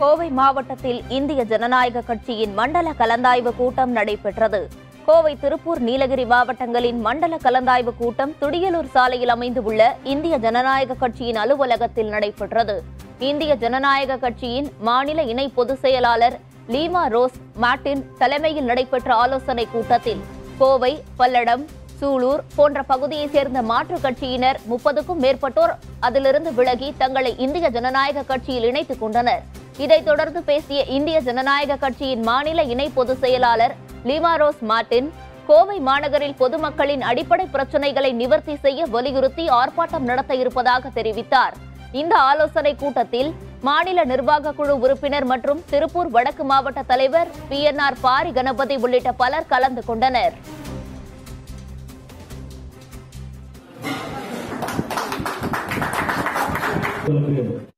கோவை மாவட்டத்தில் இந்திய ஜனநாயக கட்சியின் மண்டல கலந்தாய்வு கூட்டம் நடைபெற்றது கோவை திருப்பூர் நீலகிரி மாவட்டங்களின் மண்டல கலந்தாய்வு கூட்டம் துடியலூர் சாலையில் அமைந்துள்ள இந்திய ஜனநாயக கட்சியின் அலுவலகத்தில் நடைபெற்றது இந்திய ஜனநாயக கட்சியின் மாநில இணை பொதுச் செயலாளர் லீமா ரோஸ் மார்டின் தலைமையில் நடைபெற்ற ஆலோசனைக் கூட்டத்தில் கோவை பல்லடம் சூலூர் போன்ற பகுதியைச் சேர்ந்த மாற்றுக் கட்சியினர் முப்பதுக்கும் மேற்பட்டோர் அதிலிருந்து விலகி தங்களை இந்திய ஜனநாயக கட்சியில் இணைத்துக் கொண்டனர் இதைத் தொடர்ந்து பேசிய இந்திய ஜனநாயக கட்சியின் மாநில இணை பொதுச் செயலாளர் லீமாரோஸ் மார்டின் கோவை மாநகரில் பொதுமக்களின் அடிப்படை பிரச்சினைகளை நிவர்த்தி செய்ய வலியுறுத்தி ஆர்ப்பாட்டம் நடத்த இருப்பதாக தெரிவித்தார் இந்த ஆலோசனைக் கூட்டத்தில் மாநில நிர்வாக குழு உறுப்பினர் மற்றும் திருப்பூர் வடக்கு மாவட்ட தலைவர் P N R Pari Ganapathi உள்ளிட்ட பலர் கலந்து கொண்டனர் உங்களுக்கு